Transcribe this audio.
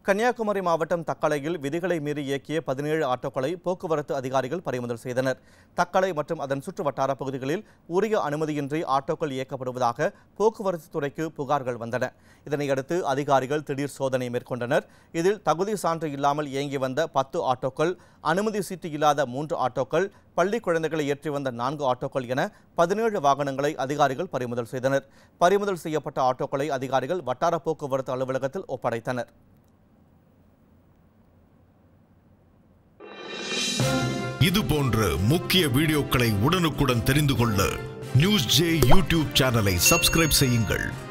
கன்னியாகுமரி மாவட்டம் தக்கலையில் விதிகளை மீறி இயக்கிய பதினேழு ஆட்டோக்களை போக்குவரத்து அதிகாரிகள் பறிமுதல் செய்தனர் தக்கலை மற்றும் அதன் சுற்று வட்டார பகுதிகளில் உரிய அனுமதியின்றி ஆட்டோக்கள் இயக்கப்படுவதாக போக்குவரத்து துறைக்கு புகார்கள் வந்தன இதனையடுத்து அதிகாரிகள் திடீர் சோதனை மேற்கொண்டனர் இதில் தகுதி சான்று இல்லாமல் இயங்கி வந்த பத்து ஆட்டோக்கள் அனுமதி சீட்டு இல்லாத மூன்று ஆட்டோக்கள் பள்ளி குழந்தைகளை ஏற்றி வந்த நான்கு ஆட்டோக்கள் என பதினேழு வாகனங்களை அதிகாரிகள் பறிமுதல் செய்தனர் பறிமுதல் செய்யப்பட்ட ஆட்டோக்களை அதிகாரிகள் வட்டார போக்குவரத்து அலுவலகத்தில் ஒப்படைத்தனர் இது போன்ற முக்கிய வீடியோக்களை உடனுக்குடன் தெரிந்து கொள்ள நியூஸ் ஜே யூடியூப் சேனலை சப்ஸ்கிரைப் செய்யுங்கள்